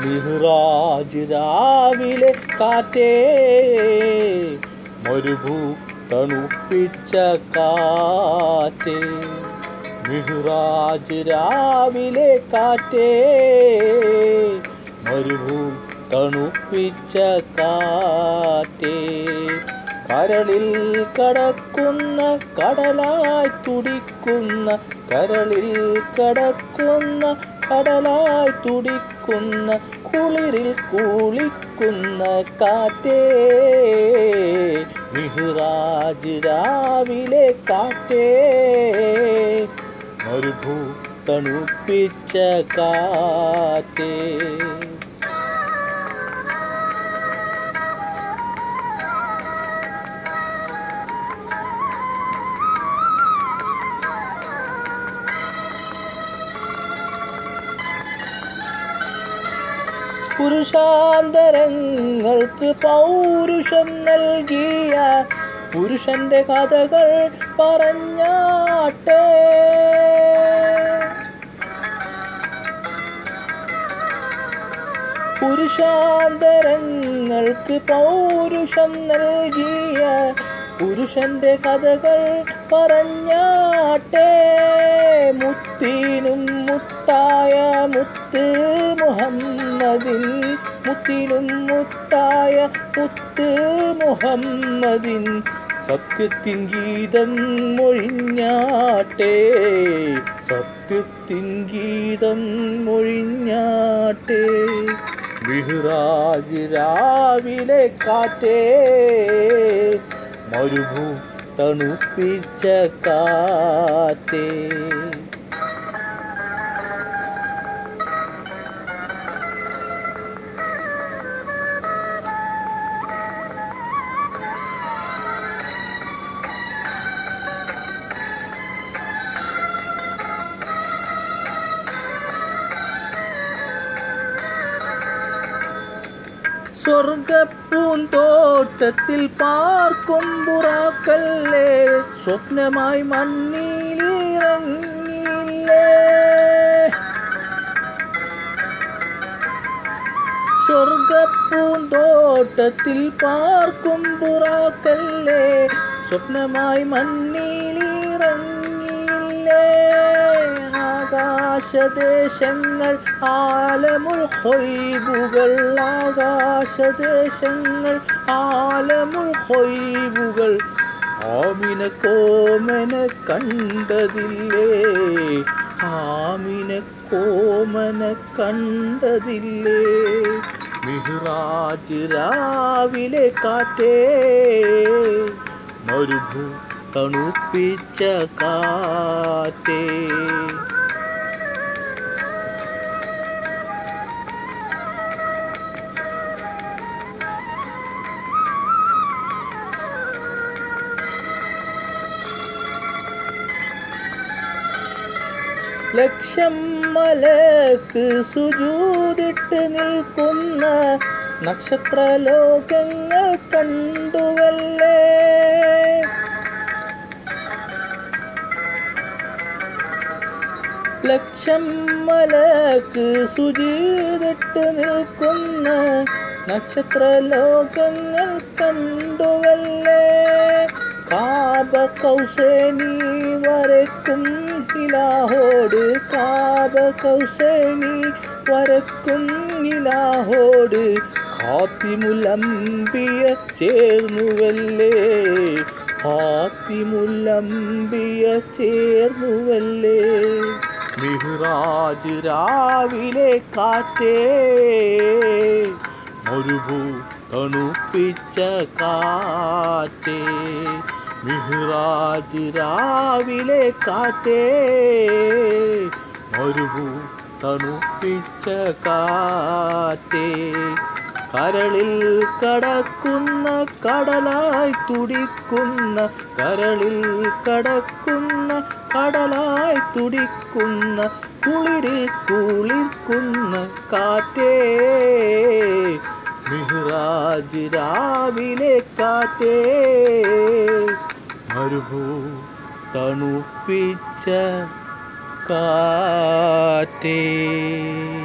മിഹ്റാജ് രാവിലെ കാറ്റേ മരുഭൂ തണുപ്പിച്ച കാറ്റേ മിഹ്റാജ് രാവിലെ കാറ്റേ മരുഭൂ തണുപ്പിച്ച കാറ്റേ കരളിൽ കടക്കുന്ന കടലായി തുടിക്കുന്ന കരളിൽ കടക്കുന്ന കടലായി തുടിക്കുന്ന കുളിരിൽ കുളിക്കുന്ന കാറ്റേ മിഹ്റാജ് രാവിലെ കാറ്റേ മരുഭൂ തണുപ്പിച്ച കാറ്റേ പുരുഷാന്തരങ്ങൾക്ക് പൗരുഷം നൽകിയ പുരുഷന്റെ കഥകൾ പറഞ്ഞാട്ടെ പുരുഷാന്തരങ്ങൾക്ക് പൗരുഷം നൽകിയ പുരുഷന്റെ കഥകൾ പറഞ്ഞാട്ടെ മുത്തിനും മുത്തായ മുത്ത് മുഹമ്മദിൻ മുത്തിനും മുത്തായ മുത്ത് മുഹമ്മദിൻ സത്യത്തിൻ ഗീതം മൊഴിഞ്ഞാട്ടെ സത്യത്തിൻ ഗീതം മൊഴിഞ്ഞാട്ടെ ബിഹ്റാജ് രാവിലെ കാറ്റേ മരുഭൂ തണുപ്പിച്ച കാറ്റേ സ്വർഗപ്പൂന്തോട്ടത്തിൽ പാർക്കും പുറാക്കല്ലേ സ്വപ്നമായി മണ്ണിലിറങ്ങിയില്ലേ സ്വർഗപ്പൂന്തോട്ടത്തിൽ പാർക്കും പുറാക്കല്ലേ സ്വപ്നമായി മണ്ണിലിറങ്ങിയില്ലേ ആകാശദേശങ്ങൾ ആലമുൾ ഹൊയ്ബുകൾ ആകാശദേശങ്ങൾ ആലമുൾ ഹൊയ്ബുകൾ ആമിന കോമന കണ്ടതില്ലേ ആമിന കോമന കണ്ടതില്ലേ മിഹ്റാജ് രാവിലെ കാറ്റേ മരുഭൂ തണുപ്പിച്ച കാറ്റേ ലക്ഷം മലക്ക് സുജൂതിട്ട് നിൽക്കുന്ന നക്ഷത്രലോകങ്ങൾ കണ്ടുവല്ലേ ലക്ഷം മലക്ക് സുജീതിട്ട് നിൽക്കുന്ന നക്ഷത്രലോകങ്ങൾ കണ്ടുവല്ലേ കാബ കൗസേനി വരക്കും ഇലാഹോട് കാബ കൗസേനി വരക്കും ഇലാഹോട് ഹാത്തിമുലമ്പിയ ചേർന്നുവല്ലേ ഹാത്തിമുലമ്പിയ ചേർന്നുവല്ലേ മിഹ്റാജ് രാവിലെ കാറ്റേ മരുഭൂ തണുപ്പിച്ച കാറ്റേ മിഹ്റാജ് രാവിലെ കാറ്റേ മരുഭൂ തണുപ്പിച്ച കാറ്റേ കരളിൽ കടക്കുന്ന കടലായി തുടിക്കുന്ന കരളിൽ കടക്കുന്ന കടലായി തുടിക്കുന്ന കുളിരിൽ കുളിർക്കുന്ന കാറ്റേ മിഹ്റാജ് രാവിലെ കാറ്റേ മരുഭൂ തണുപ്പിച്ച കാറ്റേ